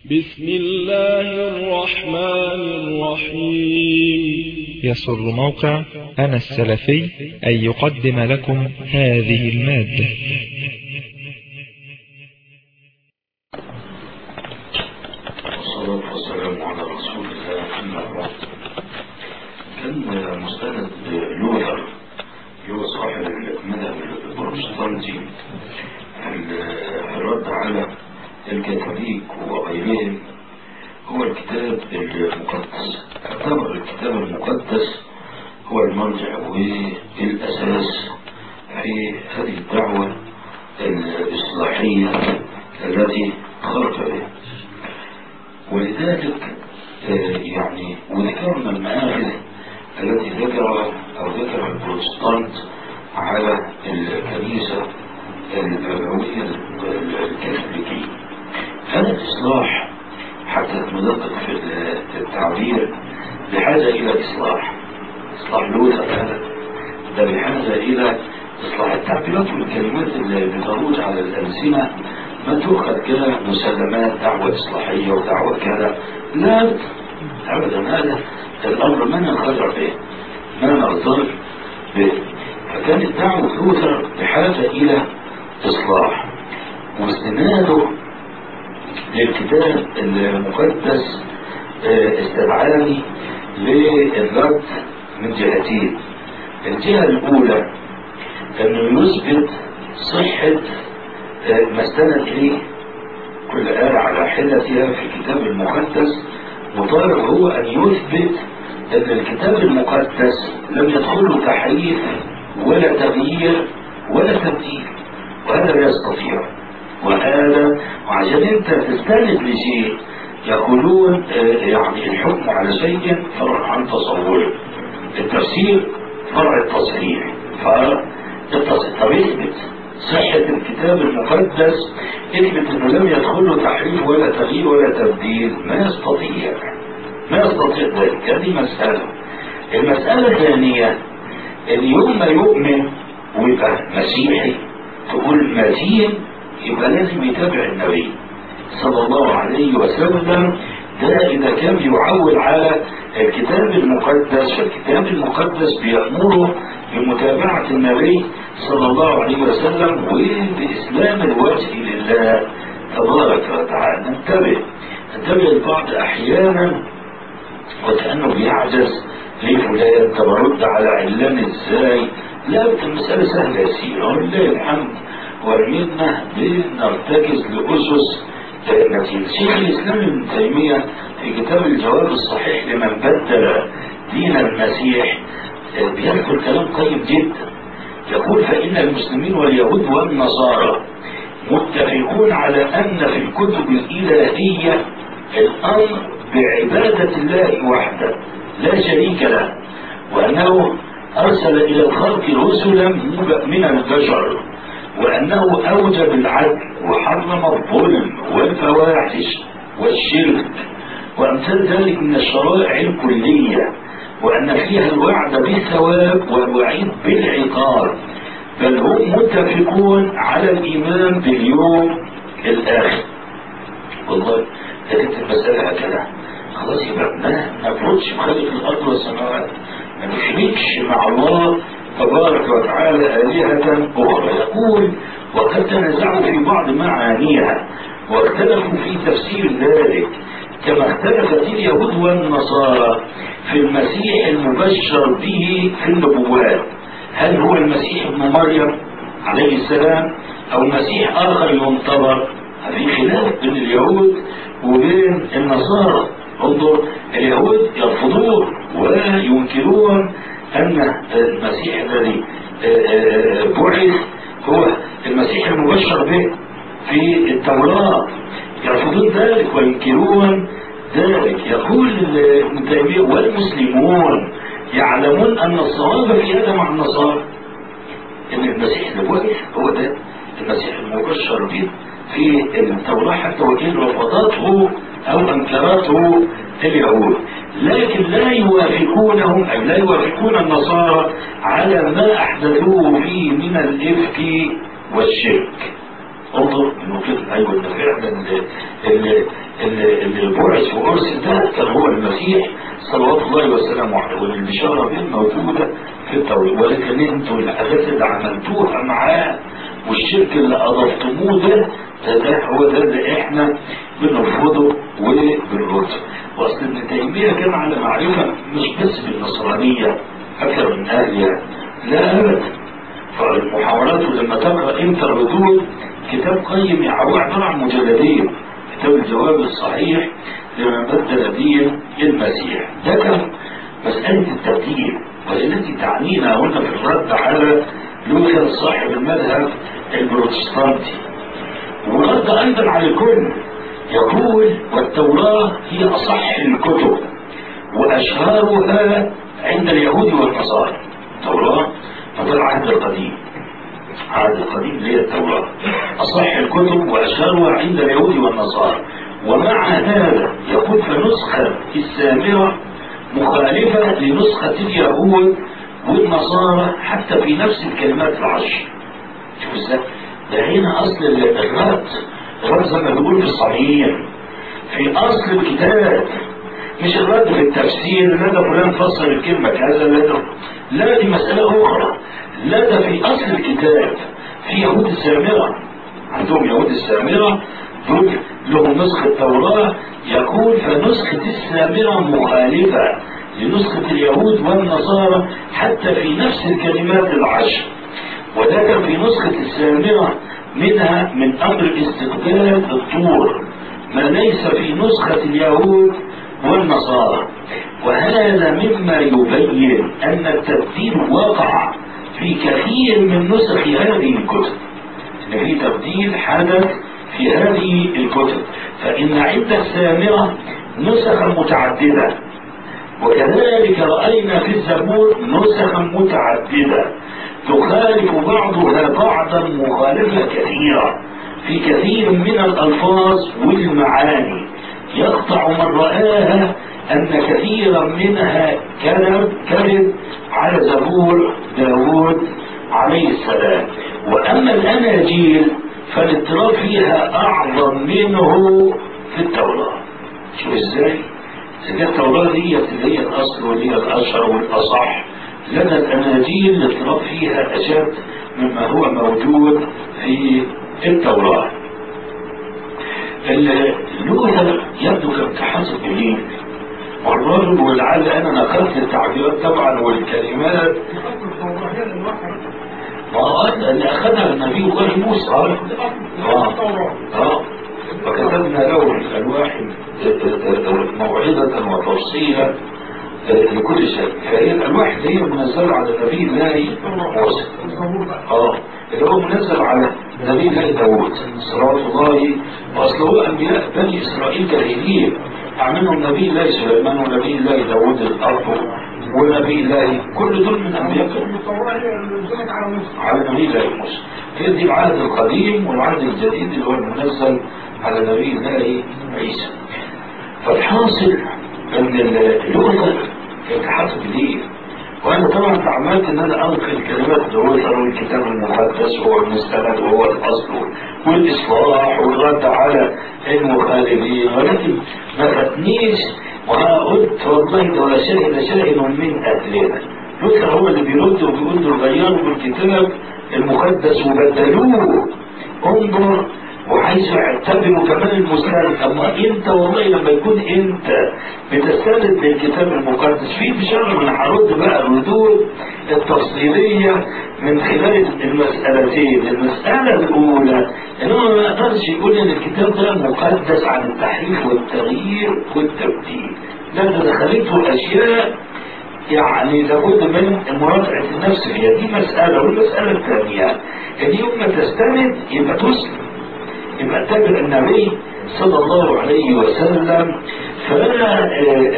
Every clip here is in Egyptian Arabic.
بسم الله الرحمن الرحيم يسر موقع أنا السلفي أن يقدم لكم هذه المادة والصلاة والسلام على رسول الله أما بعد كان مستند لوثر اللي هو صاحب المذهب البروتستانتي في الرد على الكاثوليك وغيرهم هو الكتاب المقدس اعتبر الكتاب المقدس هو المرجع والأساس في هذه الدعوة الإصلاحية التي خرج بها ولذلك يعني وذكرنا المآخذ التي ذكر أو ذكر البروتستانت على الكنيسة البابوية الكاثوليكية هذا الإصلاح حتى ندقق في التعبير بحاجة إلى إصلاح إصلاح لوثر هذا ده بحاجة إلى إصلاح التعبيرات والكلمات اللي بتروج على الألسنة ما تؤخذ كده مسلمات دعوة إصلاحية ودعوة كذا لا أبدا هذا الأمر ما ننخدع به ما نغتر به فكانت دعوة لوثر بحاجة إلى إصلاح واستناده للكتاب المقدس استدعاني للرد من جهتين الجهة الأولى أنه يثبت صحة ما استند إليه كل آية على حلتها في الكتاب المقدس وطالب هو أن يثبت أن الكتاب المقدس لم يدخله تحريف ولا تغيير ولا تبديل وهذا لا يستطيع وهذا وعشان انت تستند لشيء يقولون يعني الحكم على شيء فرع عن تصوره التفسير فرع التصحيح فرع التصحيح طب اثبت صحة الكتاب المقدس اثبت انه لم يدخله تحريف ولا تغيير ولا تبديل ما يستطيع ما يستطيع ذلك هذه مسألة المسألة الثانية ان يوم ما يؤمن ويبقى مسيحي تقول متين يبقى لازم يتابع النبي صلى الله عليه وسلم ده إذا كان بيعول على الكتاب المقدس فالكتاب المقدس بيأمره بمتابعة النبي صلى الله عليه وسلم وبإسلام الوجه لله تبارك وتعالى ننتبه ننتبه البعض أحيانا وكأنه بيعجز ليه فلان طب أرد على علان إزاي لا المسألة سهلة يسيرة ولله الحمد ورمينا بنرتكز لأسس متين شيخ الإسلام ابن تيمية في كتاب الجواب الصحيح لمن بدل دين المسيح بيذكر كلام طيب جدا يقول فإن المسلمين واليهود والنصارى متفقون على أن في الكتب الإلهية الأمر بعبادة الله وحده لا شريك له وأنه أرسل إلى الخلق رسلا من البشر وأنه أوجب العدل وحرم الظلم والفواحش والشرك وأمثال ذلك من الشرائع الكلية وأن فيها الوعد بالثواب والوعيد بالعقاب بل هم متفقون على الإيمان باليوم الآخر والله كانت المسألة هكذا خلاص يبقى ما نفرضش بخلق الأرض والسماوات ما نشركش مع الله تبارك وتعالى آلهة أخرى يقول وقد تنازعوا في بعض معانيها واختلفوا في تفسير ذلك كما اختلفت اليهود والنصارى في المسيح المبشر به في النبوات هل هو المسيح ابن مريم عليه السلام أو مسيح آخر ينتظر في خلاف بين اليهود وبين النصارى انظر اليهود يرفضون وينكرون أن المسيح الذي بعث هو المسيح المبشر به في التوراة يرفضون ذلك وينكرون ذلك يقول ابن تيمية والمسلمون يعلمون أن الصواب في هذا مع النصارى أن المسيح اللي بعث هو ده المسيح المبشر به في التوراة حتى وإن رفضته أو أنكرته اليهود لكن لا يوافقونهم أي لا يوافقون على ما أحدثوه فيه من الإفك والشرك انظر انه كده ايوه ده فعلا اللي اللي اللي, اللي بعث وارسل ده كان هو المسيح صلوات الله وسلامه عليه والبشاره دي موجوده في التوراه ولكن انتوا الحاجات اللي عملتوها معاه والشرك اللي اضفتموه ده ده, ده هو ده اللي احنا بنرفضه وبنرده واصل ابن تيميه كان على معرفه مش بس بالنصرانيه اكثر من اهلها لا ابدا فالمحاولات لما تقرا انت الردود كتاب قيم هو عباره عن مجلدين كتاب الجواب الصحيح لمن بدل دين المسيح ده كان مسألة التبديل والتي تعنينا هنا في الرد على لوثر صاحب المذهب البروتستانتي ورد أيضا على الكل يقول والتوراة هي أصح الكتب وأشهرها عند اليهود والنصارى التوراة هذا العهد القديم العهد القديم اللي هي التوراة أصح الكتب وأشهرها عند اليهود والنصارى ومع هذا يقول فنسخة السامرة مخالفة لنسخة اليهود والنصارى حتى في نفس الكلمات العشر شوف ازاي ده هنا أصل الرد الرد زي ما بيقول في الصحيح في أصل الكتاب مش الرد في التفسير لا ده فلان فسر الكلمة كذا لا ده لا دي مسألة أخرى لا ده في أصل الكتاب في يهود السامرة عندهم يهود السامرة دول لهم نسخة التوراة يقول فنسخة السامرة مخالفة لنسخة اليهود والنصارى حتى في نفس الكلمات العشر وده كان في نسخة السامرة منها من أمر استقبال الطور ما ليس في نسخة اليهود والنصارى وهذا مما يبين أن التبديل وقع في كثير من نسخ هذه الكتب إن في تبديل حدث في هذه الكتب فإن عند السامرة نسخا متعددة وكذلك رأينا في الزبور نسخا متعددة تخالف بعضها بعضا مخالفة كثيرة في كثير من الألفاظ والمعاني يقطع من رآها أن كثيرا منها كذب كذب على زبور داود عليه السلام وأما الأناجيل فالاضطراب فيها أعظم منه في التوراة شوف إزاي؟ إذا التوراة دي اللي هي الأصل واللي هي الأشهر والأصح لدى الأناجيل الاضطراب فيها أشد مما هو موجود في التوراة لوثر يبدو كان تحسب إليه والرجل ولعل أنا نقلت التعبيرات طبعا والكلمات ما اللي أخذها النبي الله موسى آه آه فكتبنا له في الألواح موعظة وتوصية لكل شيء فهي الألواح اللي هي منزلة على نبي الله موسى اه اللي هو منزل على نبي الله داوود صلوات الله وأصل هو أنبياء بني إسرائيل كثيرين منهم نبي الله سليمان ونبي الله داوود الأرض ونبي الله كل دول من أنبياء على نبي الله موسى هي دي العهد القديم والعهد الجديد اللي هو المنزل على نبي الله عيسى فالحاصل ان اللغه يتحسب ليه وانا طبعا تعمدت ان انا انقل كلمات لوثر والكتاب المقدس هو المستند وهو الاصل والاصلاح والرد على المخالفين ولكن ما فاتنيش وقلت والله ده ولا شيء ده شيء من اهلنا لوثر هو اللي بيرد وبيقول له غيروا بالكتاب المقدس وبدلوه انظر وحيث يعتبر كمان المستند اما انت والله لما يكون انت بتستند للكتاب المقدس في بشرة من هرد بقى الردود التفصيلية من خلال المسألتين المسألة الأولى إن هو ما يقدرش يقول إن الكتاب ده مقدس عن التحريف والتغيير والتبديل لا ده دخلته أشياء يعني لابد من مراجعة النفس فيها دي مسألة والمسألة الثانية إن يوم ما تستند يبقى تسلم يبقى تابع النبي صلى الله عليه وسلم فلا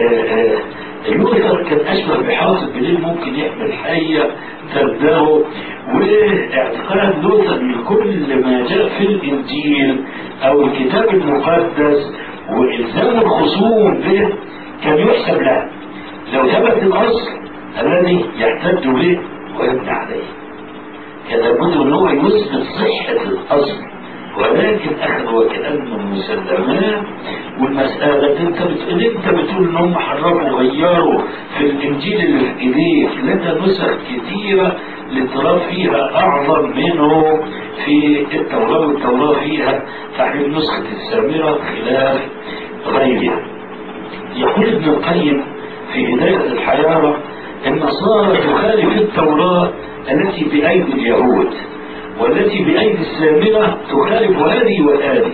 لوثر كان أشبه بحاطب بليل ممكن يحمل حية تبدأه واعتقاد لوثر من كل ما جاء في الإنجيل أو الكتاب المقدس وإلزام الخصوم به كان يحسب له لو ثبت الأصل الذي يحتج به ويبنى عليه كان لابد أن هو يثبت صحة الأصل ولكن أخذوا وكأنه مسلمات والمسألة أنت بتقول أنت بتقول إن هم حرفوا وغيروا في الإنجيل اللي في إيديك لدى نسخ كثيرة التراب فيها أعظم منه في التوراة والتوراة فيها تحريف نسخة السامرة خلاف غيرها يقول ابن القيم في بداية الحيارة النصارى تخالف التوراة التي بأيدي اليهود والتي بأيدي السامرة تخالف هذه وهذه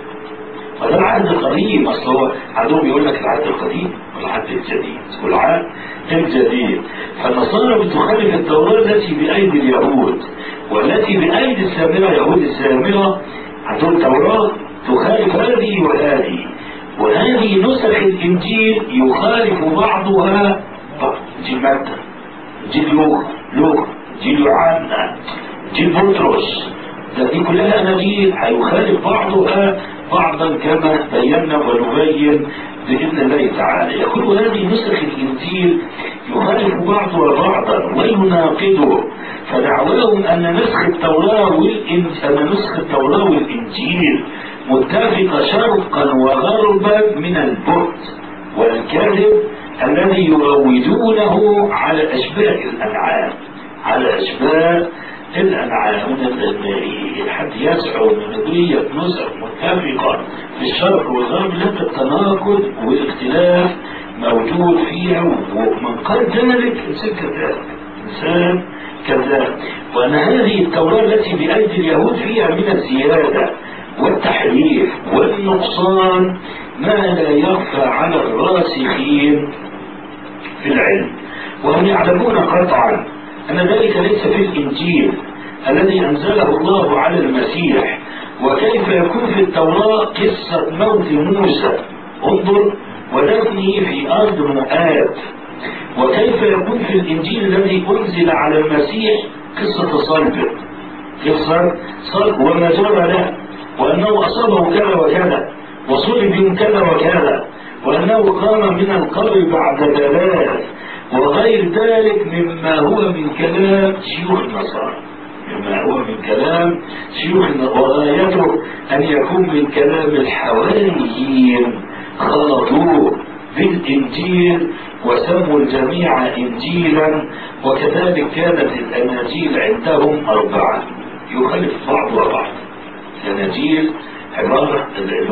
وده العهد القديم اصل هو عندهم يقول لك العهد القديم والعهد الجديد والعهد الجديد فالنصارى بتخالف التوراة التي بأيدي اليهود والتي بأيدي السامرة يهود السامرة عندهم توراة تخالف هذه وهذه وهذه نسخ الإنجيل يخالف بعضها بعض جيل متى جيل لوقا لوقا جيل يوحنا جيل بطرس ده دي كلها أناجيل هيخالف بعضها بعضا كما بينا ونبين بإذن الله تعالى يقول هذه نسخ الإنجيل يخالف بعضها بعضا ويناقضه فدعواهم أن نسخ التوراة والإنجيل أن نسخ التوراة والإنجيل متفقة شرقا وغربا من البعد والكذب الذي يروجونه على أشباه الأنعام على أشباه الأنعام حد يسعى نظرية نسخ متفقة في الشرق والغرب لك التناقض والاختلاف موجود فيها ومن قال ذلك إنسان كذلك إنسان كذلك وأن هذه التوراة التي بأيدي اليهود فيها من الزيادة والتحريف والنقصان ما لا يخفى على الراسخين في العلم وهم يعلمون قطعا أن ذلك ليس في الإنجيل الذي أنزله الله على المسيح وكيف يكون في التوراة قصة موت موسى انظر ودفنه في أرض مؤاب وكيف يكون في الإنجيل الذي أنزل على المسيح قصة صلبه قصة صلب وما جرى له وأنه أصابه كذا وكذا وصلب يوم كذا وكذا وأنه قام من القبر بعد ثلاث وغير ذلك مما هو من كلام شيوخ النصارى مما هو من كلام شيوخ وغايته أن يكون من كلام الحواريين خلطوه بالإنجيل وسموا الجميع إنجيلا وكذلك كانت الأناجيل عندهم أربعة يخالف بعضها بعض الأناجيل عبارة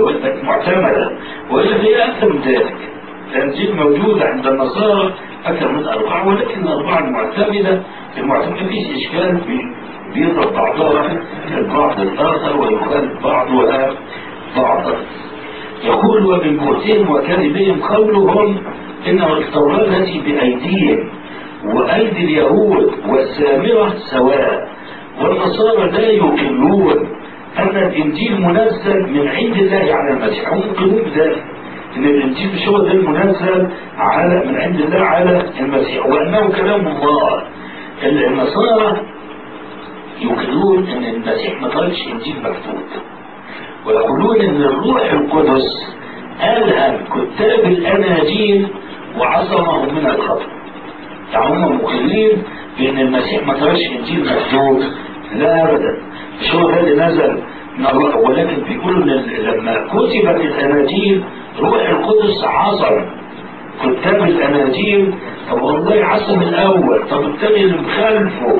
معتمدة وإلا هي أكثر من ذلك الأناجيل موجودة عند النصارى أكثر من أربعة ولكن الأربعة المعتمدة المعتمدة فيش إشكال بيضرب بعضها البعض الآخر ويخالف بعضها بعضا يقول ومن بهتهم وكذبهم قولهم إن التوراة التي بأيديهم وأيدي اليهود والسامرة سواء والنصارى لا يقلون أن الإنجيل منزل من عند الله على المسيح هم يقولون بذلك ان الانجيل مش هو ده المنزل على من عند الله على المسيح وانه كلام الله النصارى يقولون ان المسيح ما طلبش انجيل مكتوب ويقولون ان الروح القدس الهم كتاب الاناجيل وعصمهم من الخطا يعني هم مقرين بان المسيح ما طلبش انجيل مكتوب لا ابدا مش هو ده اللي نزل من الله ولكن بيقولوا ان لما كتبت الاناجيل روح القدس عصم كتاب الاناجيل طب والله عصم الاول طب الثاني اللي مخالفه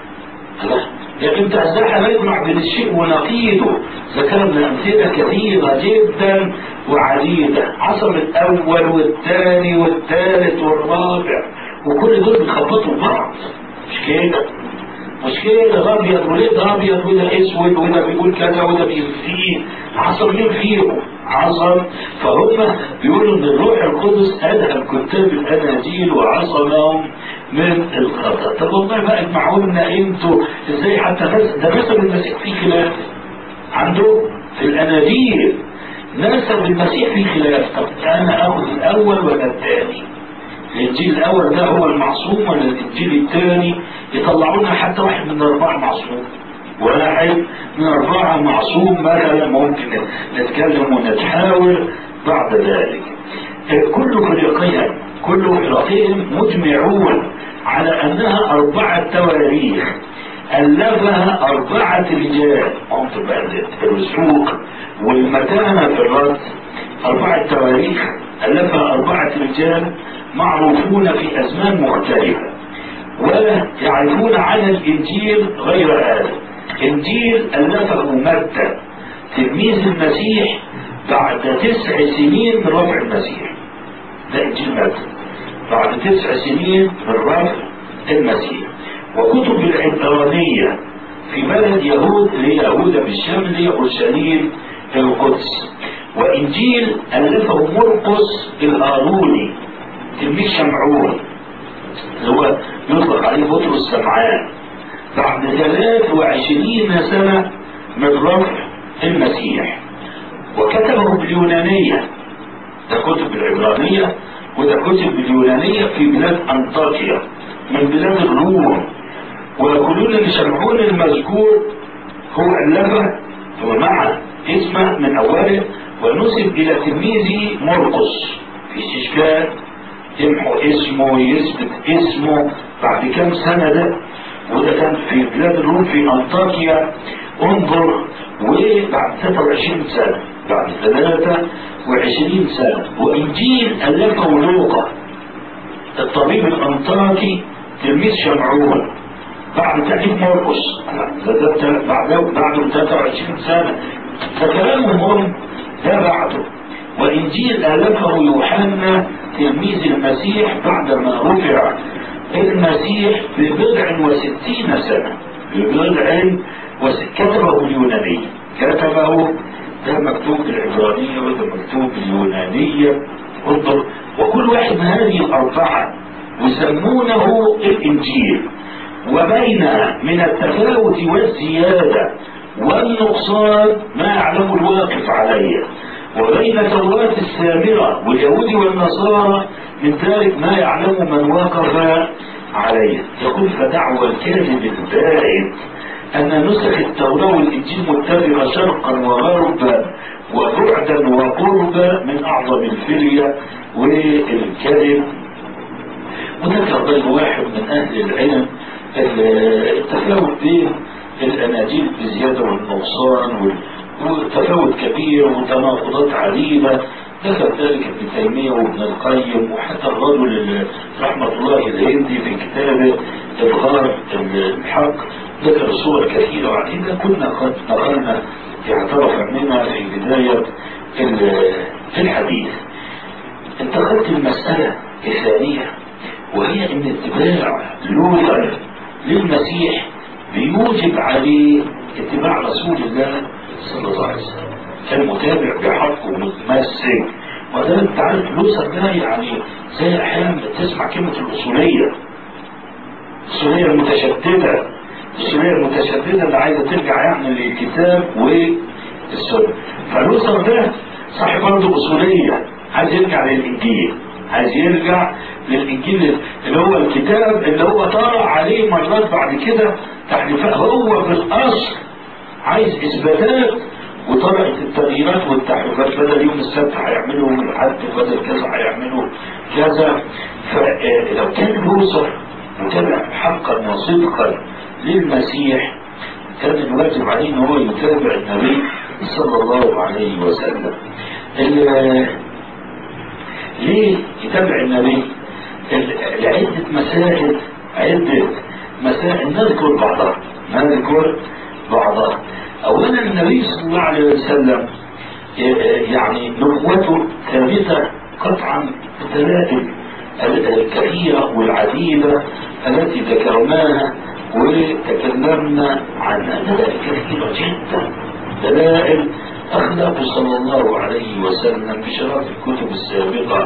لكن تزاح لا يجمع بين الشيء ونقيضه ذكرنا امثله كثيره جدا وعديده عصم الاول والثاني والثالث والرابع وكل دول بيخبطوا بعض مش كده مش كده ده ابيض وده ابيض وده اسود وده بيقول كذا وده بيفتيه عصم مين فيهم عصم فهم بيقولوا ان الروح القدس ادهم كتاب الاناجيل وعصمهم من الخطا طب والله بقى اجمعوا لنا انتوا ازاي حتى ده نسب المسيح في خلاف عنده في الاناجيل نسب المسيح في خلاف طب انا اخذ الاول ولا الثاني الانجيل الاول ده هو المعصوم ولا الانجيل الثاني يطلعوا لنا حتى واحد من الاربعه معصوم واحد من أربعة معصوم مثلا ممكن نتكلم ونتحاور بعد ذلك كل فريقين كل فريقين مجمعون على أنها أربعة تواريخ ألفها أربعة رجال عمر بقى الرسوق والمتانة في الرد أربعة تواريخ ألفها أربعة رجال معروفون في أزمان مختلفة ويعرفون عن الإنجيل غير هذا إنجيل ألفه متى تلميذ المسيح بعد تسع سنين من رفع المسيح ده إنجيل متى بعد تسع سنين من رفع المسيح وكتب العبرانية في بلد يهود اللي هي يهوذا بالشام اللي هي أورشليم القدس وإنجيل ألفه مرقس الهاروني تلميذ شمعون اللي هو يطلق عليه بطرس السمعان بعد 23 سنة من رفع المسيح وكتبه باليونانية ده كتب العبرانية وده كتب باليونانية في بلاد أنطاكيا من بلاد الروم ويقولون ان شمعون المذكور هو ألفه هو مع اسمه من أوله ونسب إلى تلميذه مرقس في استشكال يمحو اسمه يثبت اسمه بعد كام سنة ده وده كان في بلاد الروم في أنطاكيا انظر وبعد 23 سنة بعد 23 سنة وإنجيل ألفه لوقا الطبيب الأنطاكي تلميذ شمعون بعد تأليف مرقس بعد بعد 23 سنة فكلامهم هم ده بعده وإنجيل ألفه يوحنا تلميذ المسيح بعدما رفع المسيح ببضع وستين سنة ببضع كتبه اليوناني كتبه ده مكتوب بالعبرانية وده مكتوب باليونانية انظر وكل واحد من هذه الأربعة يسمونه الإنجيل وبين من التفاوت والزيادة والنقصان ما يعلم الواقف عليه وبين التوراة السامرة واليهود والنصارى من ذلك ما يعلم من وقف عليه يقول فدعوى الكاذب البائد أن نسخ التوراة والإنجيل متفقة شرقا وغربا وبعدا وقربا من أعظم الفرية والكذب وذكر غير واحد من أهل العلم التفاوت بين الأناجيل بالزيادة والنقصان وتفاوت كبير وتناقضات عديدة ذكر ذلك ابن تيمية وابن القيم وحتى الرجل رحمة الله الهندي في كتابه إظهار الحق ذكر صور كثيرة وعديدة كنا قد نقلنا اعترف منها في بداية الحديث انتقلت المسألة الثانية وهي ان اتباع لوثر للمسيح بيوجب عليه اتباع رسول الله صلى الله عليه وسلم كان متابع بحق ومتمسك وده انت عارف لوثر ده يعني زي احيانا تسمع كلمة الاصولية الاصولية المتشددة الاصولية المتشددة اللي عايزة ترجع يعني للكتاب والسنة فلوثر ده صاحب برضه اصولية عايز يرجع للانجيل عايز يرجع للانجيل اللي هو الكتاب اللي هو طلع عليه مرات بعد كده تحريفات هو في الاصل عايز اثباتات وطلعت التغييرات والتحريفات بدل يوم السبت هيعملوا من الحد بدل كذا هيعملوا كذا فلو كان لوثر متابع حقا وصدقا للمسيح كان الواجب عليه ان هو يتابع النبي صلى الله عليه وسلم ليه يتابع النبي لعدة مسائل عدة مسائل نذكر بعضها نذكر بعضها أولا النبي صلى الله عليه وسلم يعني نبوته ثابتة قطعا الدلائل الكثيرة والعديدة التي ذكرناها وتكلمنا عنها دلائل كثيرة جدا دلائل أخلاق صلى الله عليه وسلم بشرف الكتب السابقة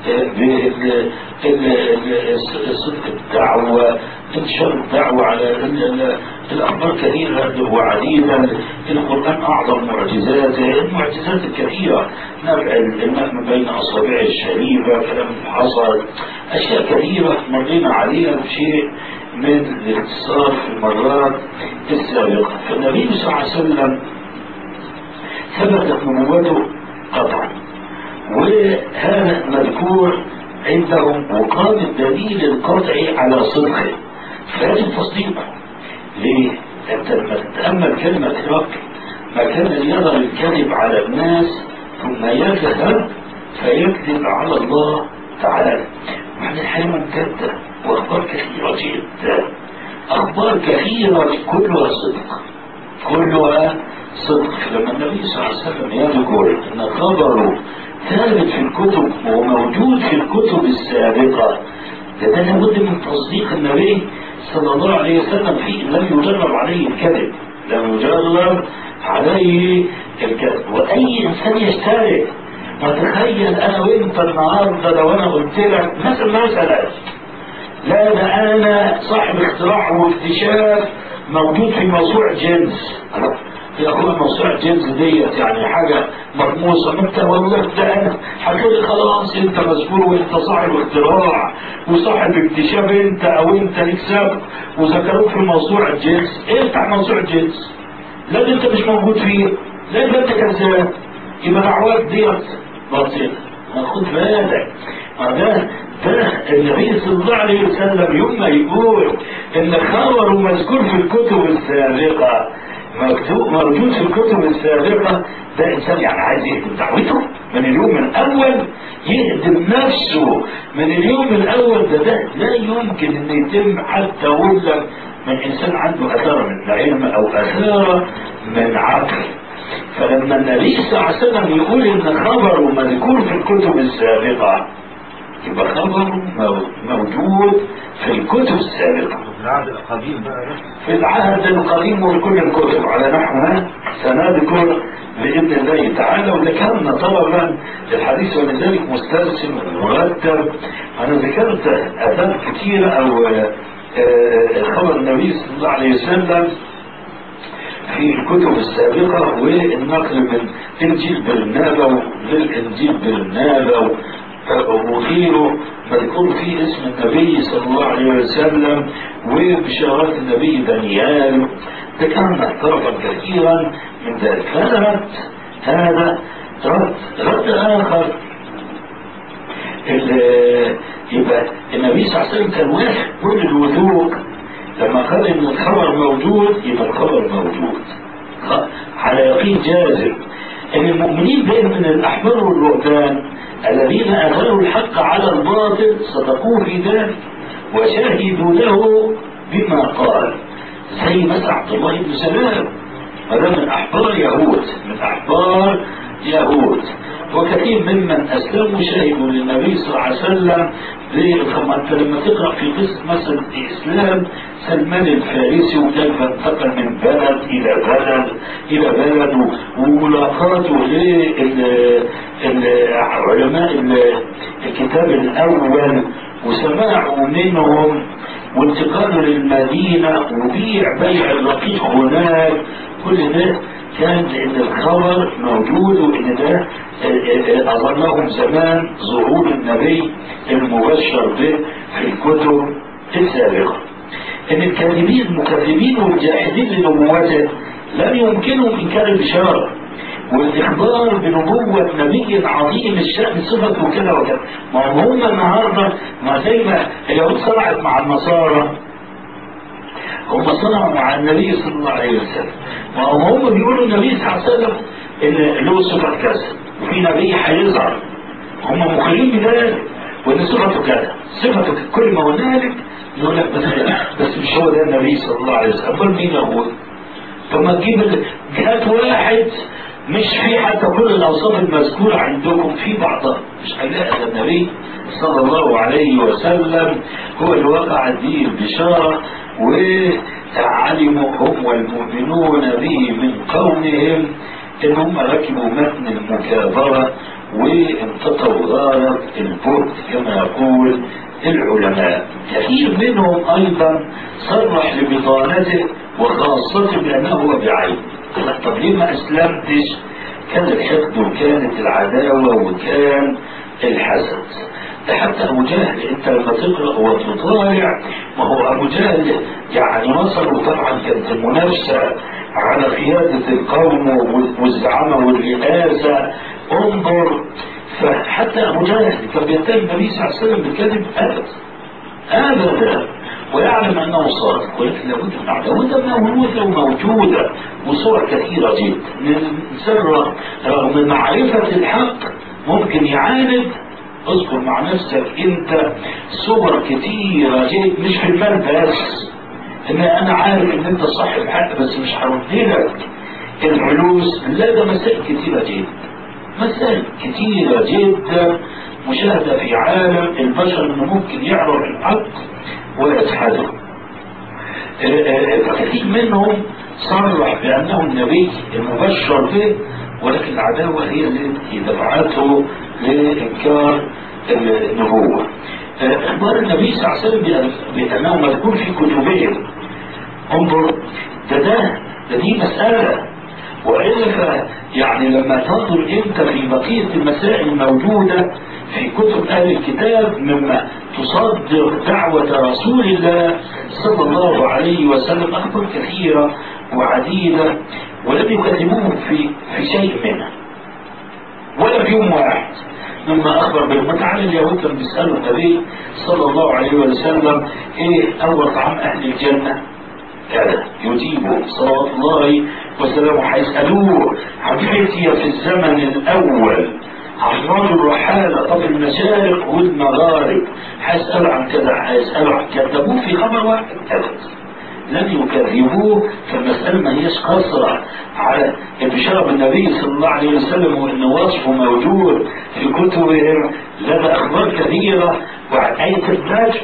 صدق الدعوة انتشار الدعوة على الأخبار كثيرة وعديدة القرآن أعظم معجزاته المعجزات الكثيرة نبع الماء من بين أصابع الشريفة كلام حصل أشياء كثيرة مرينا عليها بشيء من الاتصال في المرات السابقة فالنبي صلى الله عليه وسلم ثبتت نبوته قطعا وهذا مذكور عندهم وقام الدليل القطعي على صدقه فيجب تصديقه ليه؟ انت لما تتامل كلمه هرقل ما كان يظهر الكذب على الناس ثم يذهب فيكذب على الله تعالى معنى الحياه ممتده واخبار كثيره جدا اخبار كثيره كلها صدق كلها صدق لما النبي صلى الله عليه وسلم يذكر ان خبره ثابت في الكتب وموجود في الكتب السابقه ده ده لابد من تصديق النبي صلى الله عليه وسلم فيه لم يجرب عليه الكذب لم يجرب عليه الكذب واي انسان يشترك وتخيل انا وانت النهارده لو انا قلت لك مثلا مثلا لا ده انا صاحب اختراع واكتشاف موجود في موسوعه جنس يا اخويا موسوعه جنس ديت يعني حاجه مرموسه ما انت والله ده انا هتقول لي خلاص انت مذكور وانت صاحب اختراع وصاحب اكتشاف انت او انت ليك سبب وذكروك في موسوعه جنس افتح موسوعه جنس لا ده انت مش موجود فيه لا ده انت كذاب يبقى دعوات ديت باطله خد بالك ده ده النبي صلى الله عليه وسلم يوم ما يقول ان خبره مذكور في الكتب السابقه مكتوب موجود في الكتب السابقه ده انسان يعني عايز يهدم دعوته من اليوم الاول يهدم نفسه من اليوم الاول ده ده لا يمكن ان يتم حتى اقول لك من انسان عنده اثاره من علم او اثاره من عقل فلما النبي صلى الله عليه وسلم يقول ان خبره مذكور في الكتب السابقه يبقى خبره موجود في الكتب السابقه في العهد القديم بقى في العهد القديم وكل الكتب على نحوها سنذكر بإذن الله تعالى وذكرنا طبعا الحديث ولذلك مسترسل ومرتب أنا ذكرت آثار كثيرة أو خبر النبي صلى الله عليه وسلم في الكتب السابقة والنقل من إنجيل برنابا للإنجيل برنابا وغيره مذكور فيه اسم النبي صلى الله عليه وسلم وبشارات النبي دانيال ذكرنا طرفا كثيرا من ذلك هذا رد هذا رد رد آخر يبقى النبي صلى الله عليه وسلم كان واحد كل الوثوق لما قال ان الخبر موجود يبقى الخبر موجود على يقين جازم ان المؤمنين بين من الاحبار والرهبان الذين اثروا الحق على الباطل صدقوه في ذلك وشهدوا له بما قال زي مثل عبد الله بن سلام هذا من احبار يهود من احبار يهود وكثير ممن اسلموا شهدوا للنبي صلى الله عليه وسلم انت لما تقرا في قصه مثلا الاسلام سلمان الفارسي وكيف انتقل من بلد الى بلد الى بلد وملاقاته لعلماء الكتاب الاول وسماعه منهم وانتقاله للمدينه وبيع بيع الرقيق هناك كل ده كان لان الخبر موجود وان ده اظنهم زمان ظهور النبي المبشر به في الكتب السابقه ان الكاذبين المكذبين والجاحدين لنبوته لم يمكنهم انكار البشاره والاخبار بنبوه نبي عظيم الشان صفته كذا وكذا ما هم النهارده ما زي ما اليهود صنعت مع النصارى هم صنعوا مع النبي صلى الله عليه وسلم ما هم بيقولوا النبي صلى الله عليه وسلم ان له صفه كذا وفي نبي هيظهر هم مخيلين بذلك وان صفته كذا صفته كل ما قلنا لك يقول لك بس بس مش هو ده النبي صلى الله عليه وسلم امال مين هو؟ طب ما تجيب جهات واحد مش في حتى كل الاوصاف المذكوره عندكم في بعضها مش هيلاقي النبي صلى الله عليه وسلم هو اللي وقعت به البشاره وعلموا هم والمؤمنون به من قومهم ان هم ركبوا متن المكابره وانتطوا غارة البرد كما يقول العلماء كثير منهم ايضا صرح لبطانته وخاصة بانه بعين طب ليه ما اسلمتش كان الحقد وكانت العداوة وكان الحسد ده حتى ابو جهل انت لما تقرا وتطالع ما هو ابو جهل يعني مصر طبعا كانت المنافسه على قياده القوم والزعامه والرئاسه انظر فحتى ابو جهل كان بيتهم النبي صلى الله عليه وسلم بالكذب ابدا ابدا ويعلم انه صادق ولكن لابد من لابد من وجوده موجوده وصور كثيره جدا الانسان رغم معرفه الحق ممكن يعاند اذكر مع نفسك انت صور كثيره جدا مش في المال بس ان انا عارف ان انت صاحب حق بس مش هرد لك الفلوس لا ده مسائل كثيره جدا مسائل كثيره جدا مشاهده في عالم البشر انه ممكن يعرف الحق ويجحده فكثير منهم صرح بانه النبي المبشر به ولكن العداوه هي التي دفعته لانكار النبوه اخبار النبي صلى الله عليه وسلم بانه مذكور في كتبهم انظر ده ده ده دي مساله والا يعني لما تنظر انت في بقيه المسائل الموجوده في كتب اهل الكتاب مما تصدق دعوه رسول الله صلى الله عليه وسلم اخبار كثيره وعديده ولم يكذبوه في في شيء منها ولا في يوم واحد مما اخبر بالمتعه اليهود لما بيسالوا النبي صلى الله عليه وسلم ايه اول طعام اهل الجنه كذا يجيبه صلوات الله وسلامه هيسالوه حبيبتي في الزمن الاول أحرار الرحالة طب المشارق والمغارب هيسألوا عن كذا هيسألوا عن كذبوه في خبر واحد كذا لم يكذبوه فالمسألة ما هيش قصرة على بشرب النبي صلى الله عليه وسلم وأن وصفه موجود في كتبهم لدى أخبار كثيرة وعن آية النجم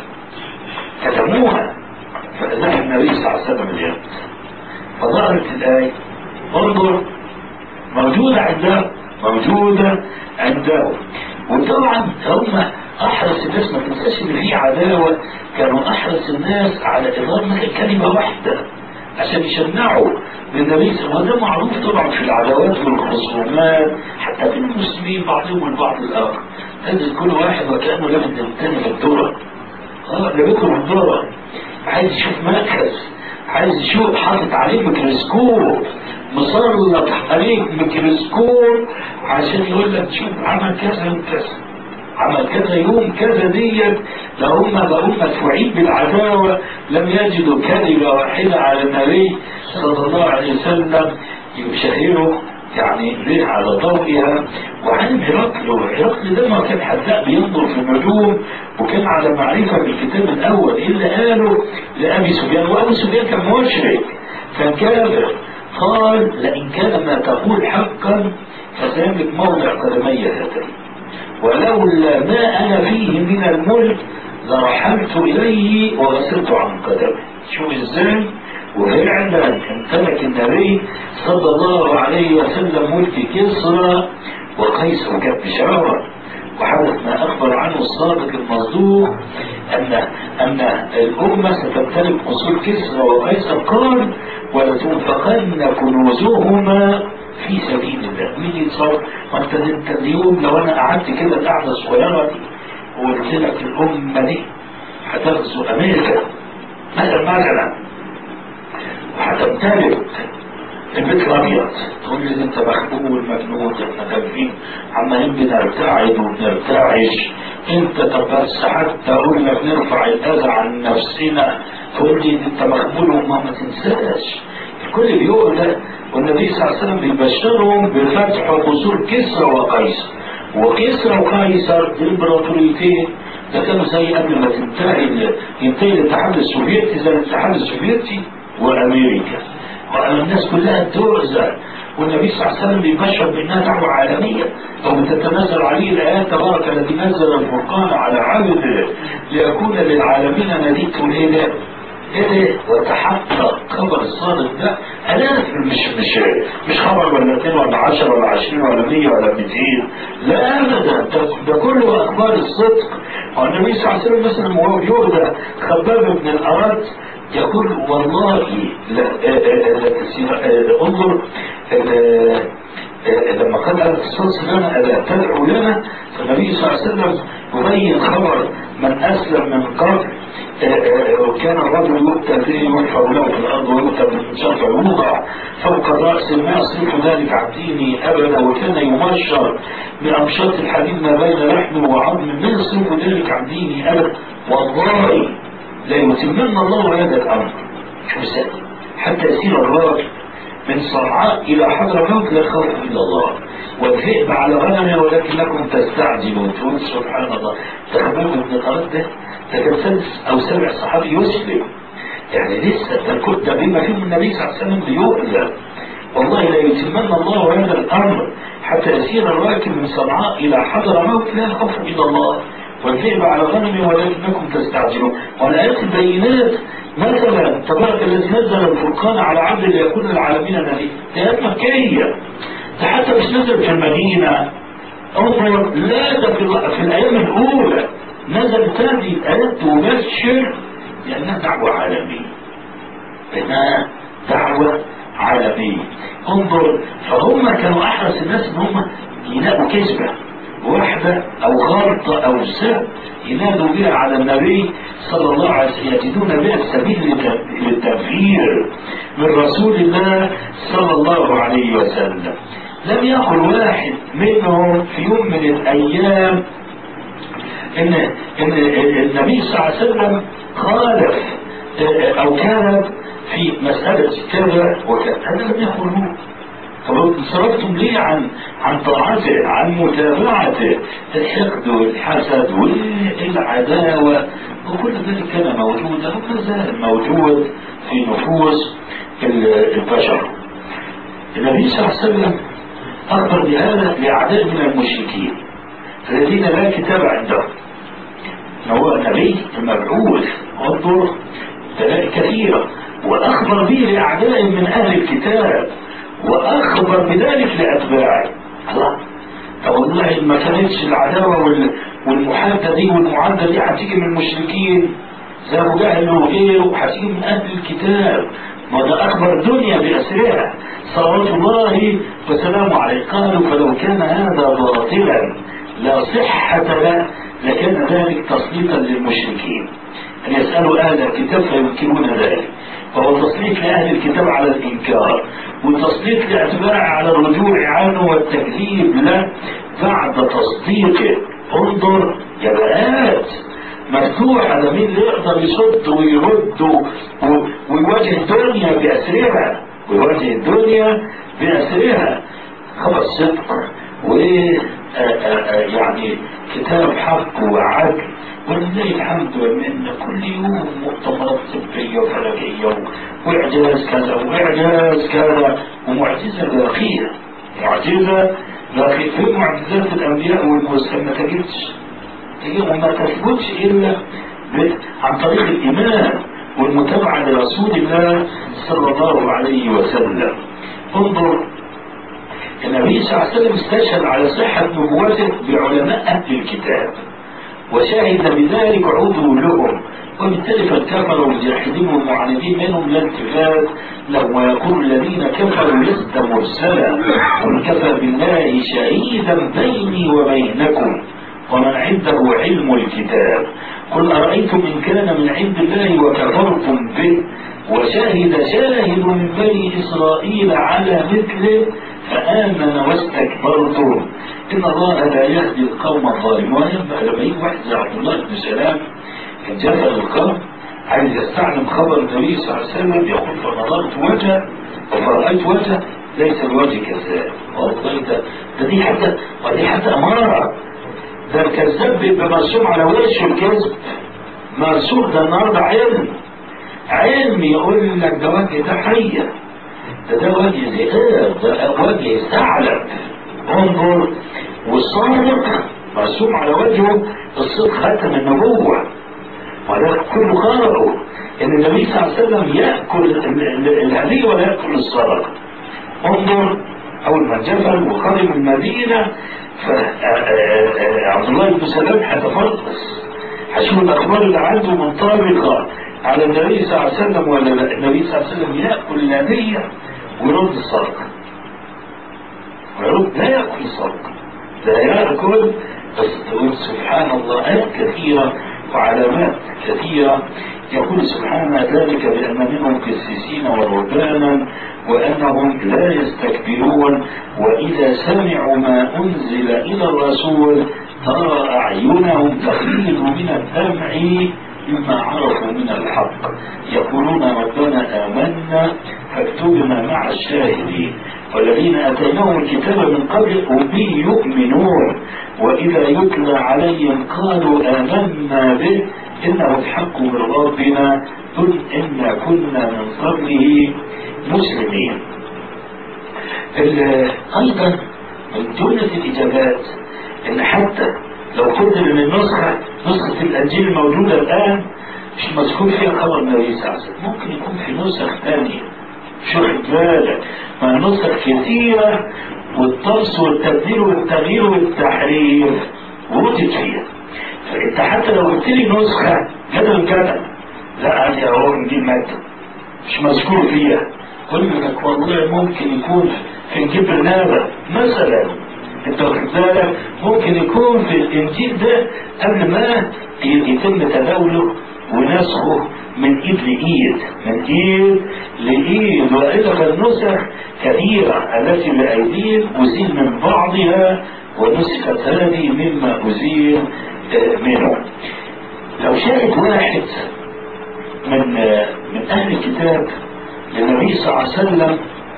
كتموها فذهب النبي صلى الله عليه وسلم اليوم فظهرت الآية انظر موجودة عندهم موجودة عندهم وطبعا هم احرص الناس ما تنساش ان في عداوه كانوا احرص الناس على اظهار كلمه واحده عشان يشنعوا للنبي صلى الله عليه وسلم معروف طبعا في العداوات والخصومات حتى بين المسلمين بعضهم البعض الاخر تجد كل واحد وكانه لابد الثاني في الذره اه لابدكم الذره عايز يشوف مركز عايز يشوف حاطط عليه ميكروسكوب مسلط عليك ميكروسكوب عشان يقول لك شوف عمل كذا وكذا عمل كذا يوم كذا ديت لو هم بقوا مدفوعين بالعداوة لم يجدوا كلمة واحدة على النبي صلى الله عليه وسلم يشهره يعني ليه على ضوئها وعن هرقل هرقل ده ما كان حتى بينظر في النجوم وكان على معرفة بالكتاب الأول إلا قالوا لأبي سفيان وأبي سفيان كان مشرك كان كافر قال لئن كان ما تقول حقا فسيملك موضع قدمي هاتين ولولا ما أنا فيه من الملك لرحلت إليه وغسلت عن قدمي شوف إزاي وفعلا امتلك النبي صلى الله عليه وسلم ملك كسرى وقيصر كانت بشارة وحدث ما أخبر عنه الصادق المصدوق أن أن الأمة ستمتلك أصول كسرى وقيصر قال ولتنفقن كنوزهما في سبيل الله مين يتصور ما انت انت اليوم لو انا قعدت كده القعده الصغيره دي وقلت لك الامه دي هتغزو امريكا مثلا مثلا وهتمتلك البيت الابيض تقول لي انت مخبول مجنون احنا خايفين عمالين بنرتعد وبنرتعش انت طب بس حتى اقول لك نرفع الاذى عن نفسنا تقول لي انت مخبول وما ما تنساش الكل بيقول ده والنبي صلى الله عليه وسلم بيبشرهم بفتح قصور كسرى وقيصر وكسرى وقيصر الامبراطوريتين ده كانوا زي قبل ما تنتهي ينتهي الاتحاد السوفيتي زي الاتحاد السوفيتي وامريكا وأن الناس كلها تؤذى والنبي صلى الله عليه وسلم بيبشر بانها دعوه عالميه او تتنزل عليه الايات تبارك الذي نزل الفرقان على عبده ليكون للعالمين نذير ايه ده؟ ايه وتحقق خبر الصادق ده الاف مش مش مش خبر ولا 2 ولا 10 ولا 20 ولا 100 ولا 200 لا ابدا ده, ده كله اخبار الصدق والنبي صلى الله عليه وسلم مثلا وهو بيغدى خباب بن الارد يقول والله لا انظر لما قال عليه الصلاه والسلام الا تدعو لنا فالنبي صلى الله عليه وسلم يبين خبر من اسلم من قبل وكان الرجل يؤتى به ينحر له في الارض ويؤتى بالشرف يوضع فوق الراس ما يصرف ذلك عن ديني ابدا وكان يمشر بامشاط الحديد ما بين لحم وعظم ما يصرف ذلك عن ديني ابدا والله لا يتمن الله هذا الأمر شو سهل حتى يسير الراجل من صنعاء إلى حضر موت لا خوف إلا الله والذئب على غنمه ولكنكم تستعجلون تقول سبحان الله تخبروا ابن قرد ده ده كان سادس أو سابع صحابي يسلم يعني لسه ده كنت ده بما فيه النبي صلى الله عليه وسلم بيؤلم والله لا يتمنى الله هذا الأمر حتى يسير الراكب من صنعاء إلى حضر موت لا خوف إلا الله والذئب على غنمه ولكنكم تستعجلون والآيات البينات مثلا تبارك الذي نزل الفرقان على عبد ليكون العالمين نبي آيات مكية ده حتى مش نزل في المدينة انظر لا ده في, في الأيام الأولى نزلت هذه الآيات تبشر لأنها دعوة عالمية لأنها دعوة عالمية انظر فهم كانوا أحرص الناس إن هم يلاقوا كذبة واحدة أو غلطة أو سب ينادوا بها على النبي صلى الله عليه وسلم يجدون بها السبيل للتغيير من رسول الله صلى الله عليه وسلم لم يقل واحد منهم في يوم من الأيام إن إن النبي صلى الله عليه وسلم خالف أو كان في مسألة كذا وكذا هذا لم يقله طب انصرفتم ليه عن عن طاعته عن متابعته الحقد والحسد والعداوة وكل ذلك كان موجودا وما زال موجود في نفوس البشر النبي صلى الله عليه وسلم أخبر بهذا لأعداء من المشركين الذين لا كتاب عندهم هو النبي المبعوث انظر دلائل كثيرة وأخبر به لأعداء من أهل الكتاب وأخبر بذلك لأتباعه الله طب والله ما كانتش العداوة والمحادة دي والمعادة دي هتيجي من المشركين زي أبو جهل وغيره هتيجي من أهل الكتاب ما ده أخبر الدنيا بأسرها صلوات الله وسلامه عليه قالوا فلو كان هذا باطلا لا صحة له لكان ذلك تسليطا للمشركين أن يسألوا أهل الكتاب فينكرون ذلك فهو تسليط لأهل الكتاب على الإنكار وتسليط لأتباعه على الرجوع عنه والتكذيب له بعد تصديقه انظر جبهات مفتوحة ده مين اللي يقدر يصد ويرد ويواجه الدنيا بأسرها ويواجه الدنيا بأسرها خبر صدق و يعني كتاب حق وعدل ولله الحمد والمنة كل يوم مؤتمرات طبية وفلكية وإعجاز كذا وإعجاز كذا ومعجزة باقية معجزة باقية في معجزات الأنبياء والمرسلين ما تجدش وما تثبتش إلا عن طريق الإيمان والمتابعة لرسول الله صلى الله عليه وسلم انظر النبي صلى الله عليه وسلم استشهد على صحة نبوته بعلماء أهل الكتاب وشهد بذلك عضو لهم وبالتالي فالكفر والجاحدين والمعاندين منهم لا التفات لهم ويقول الذين كفروا لست مرسلا قل كفى بالله شهيدا بيني وبينكم ومن عنده علم الكتاب قل أرأيتم إن كان من عند الله وكفرتم به وشهد شاهد من بني إسرائيل على مثله فآمن واستكبرتم إن الله لا يهدي القوم الظالمين وينبغي لما يجي واحد زي عبد الله بن سلام كان جبل القوم عايز يستعلم خبر النبي صلى الله عليه وسلم يقول فنظرت وجه فرأيت وجه ليس الوجه كذاب والله ده ده دي حتى ودي حتى أمارة ده الكذاب بيبقى مرسوم على وشه الكذب مرسوم ده النهارده علم علم يقول لك ده وجه ده حية ده ده وجه ذئاب ده وجه ثعلب انظر والصادق مرسوم على وجهه الصدق ختم النبوة وده كله غرضه ان النبي صلى الله عليه وسلم ياكل الهديه ولا ياكل الصدقه انظر اول ما جبل وقدم المدينه فعبد الله بن سلام هيتفرقص هشوف الاخبار اللي عنده منطبقه على النبي صلى الله عليه وسلم ولا لا النبي صلى الله عليه وسلم ياكل الهديه ويرد الصدقه ويرد لا ياكل الصدقه لا ياكل سبحان الله آيات كثيرة وعلامات كثيرة يقول سبحانه ذلك بأن منهم قسيسين ورهبانا وأنهم لا يستكبرون وإذا سمعوا ما أنزل إلى الرسول ترى أعينهم تخيل من الدمع مما عرفوا من الحق يقولون ربنا آمنا فاكتبنا مع الشاهدين والذين اتيناهم الكتاب من قبل هم به يؤمنون واذا يتلى عليهم قالوا امنا به انه الحق من ربنا قل انا كنا من قبله مسلمين ايضا من جمله الاجابات ان حتى لو قدر ان النسخه نسخه الانجيل الموجوده الان مش مذكور فيها خبر النبي صلى الله عليه وسلم ممكن يكون في نسخ ثانيه شو بالك ما نسخ كثيرة والطمس والتبديل والتغيير والتحريف وردت فيها فانت حتى لو قلت لي نسخة جدل جدل لا هذه اهو نجيب مادة مش مذكور فيها قل لك والله ممكن يكون في نجيب برنامج مثلا انت واخد بالك ممكن يكون في الانجيل ده قبل ما يتم تداوله ونسخه من ايد لايد من ايد لايد والا فالنسخ كثيره التي بايديهم ازيل من بعضها ونسخت هذه مما ازيل منه لو شاهد واحد من من اهل الكتاب للنبي صلى الله عليه وسلم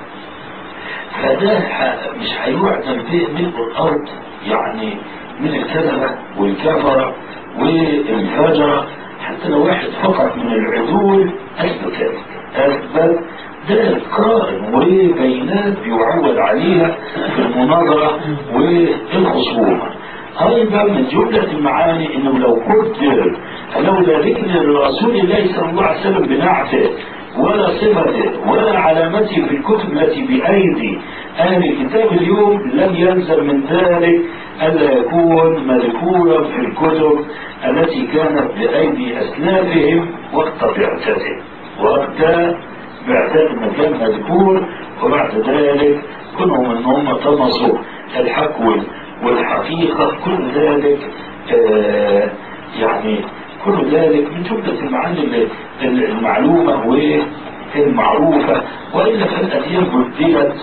فده مش هيعدم به ملء الارض يعني من الكذبه والكفره والفجره حتى لو واحد فقط من العدول اثبت ذلك اثبت ده قائم وبينات بيعول عليها في المناظره والخصومه ايضا من جمله المعاني انه لو قدر لولا ذكر رسول الله صلى الله عليه وسلم بنعته ولا صفته ولا علامته في الكتب التي بايدي اهل الكتاب اليوم لم يلزم من ذلك الا يكون مذكورا في الكتب التي كانت بايدي اسلافهم وقت بعثته وقت بعثته ما كان مذكور وبعد ذلك كلهم ان هم طمسوا الحق والحقيقه كل ذلك آه يعني كل ذلك من جملة المعاني المعلومة والمعروفة وإلا فالأديان بدلت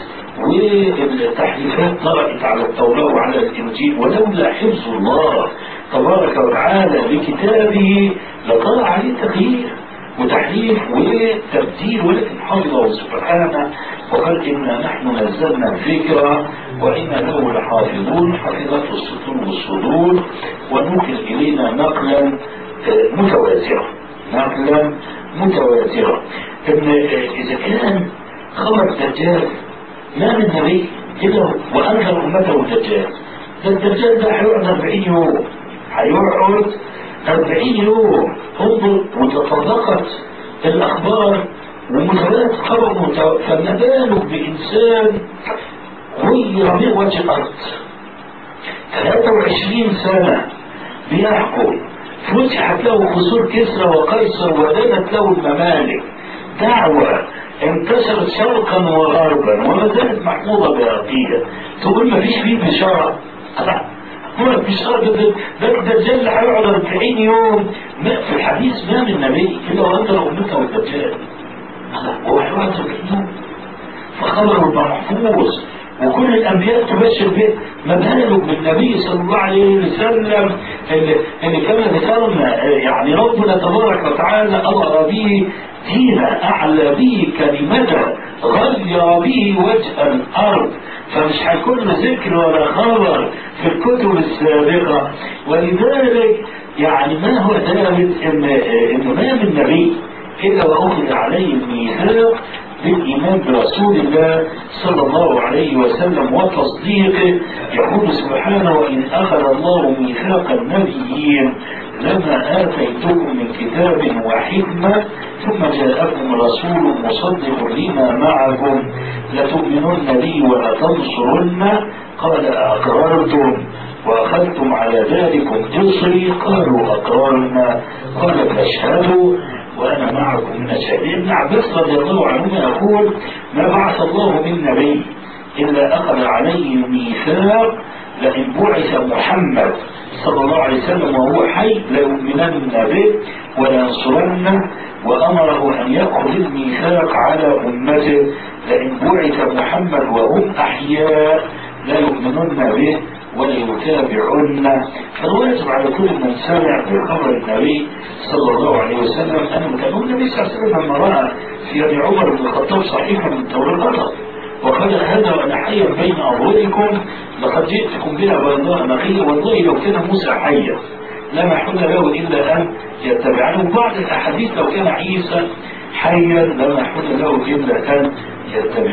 والتحريفات طرأت على التوراة وعلى الإنجيل ولولا حفظ الله تبارك وتعالى لكتابه لطرأ عليه تغيير وتحريف وتبديل ولكن حفظه سبحانه وقال إنا نحن نزلنا الذكر وإنا له لحافظون حفظته السطور والصدور ونوحي إلينا نقلا متواترة نقلا متواترة إن إذا كان خبر الدجال ما من نبي كده وأنكر أمته الدجال ده الدجال ده هيقعد 40 يوم هيقعد 40 يوم انظر وتطرقت الأخبار ومتواتر خبر متواتر فما بالك بإنسان غير من وجه الأرض 23 سنة بيحكم فتحت له قصور كسرى وقيصر ودانت له الممالك دعوة انتشرت شرقا وغربا وما زالت محفوظة بأرضية تقول ما فيش فيه بشارة هو البشارة ده ده الدجال هيقعد 40 يوم ما في الحديث ما من نبي إلا وأنذر أمته الدجال هو هيقعد 40 يوم فخبره محفوظ وكل الانبياء تبشر به ما بالك بالنبي صلى الله عليه وسلم اللي, اللي كما ذكرنا يعني ربنا تبارك وتعالى امر به دينا اعلى به كلمته غير به وجه الارض فمش هيكون له ذكر ولا خبر في الكتب السابقه ولذلك يعني ما هو ثابت ان انه ما من نبي الا واخذ عليه الميثاق بالإيمان برسول الله صلى الله عليه وسلم وتصديقه يقول سبحانه وإن أخذ الله ميثاق النبيين لما آتيتكم من كتاب وحكمة ثم جاءكم رسول مصدق لما معكم لتؤمنن بي ولتنصرن قال أقررتم وأخذتم على ذلكم إصري قالوا أقررنا قال فاشهدوا وانا معكم من الشهيدين ابن عباس رضي الله عنهما يقول ما بعث الله من نبي الا اخذ عليه ميثاق لئن بعث محمد صلى الله عليه وسلم وهو حي ليؤمنن به ولينصرنه وامره ان ياخذ الميثاق على امته لئن بعث محمد وهم احياء لا يؤمنن به وليتابعن فالواجب على كل من سمع بخبر النبي صلى الله عليه وسلم أن يتابعه النبي صلى الله عليه وسلم لما رأى في يد عمر بن الخطاب صحيفة من التوراة غلط وقال هذا وانا حيا بين اظهركم لقد جئتكم بها بيضاء نقيه والله لو كان موسى حيا لما حل له الا ان يتبعنه بعض الاحاديث لو كان عيسى حيا لما حل له الا ان يتبع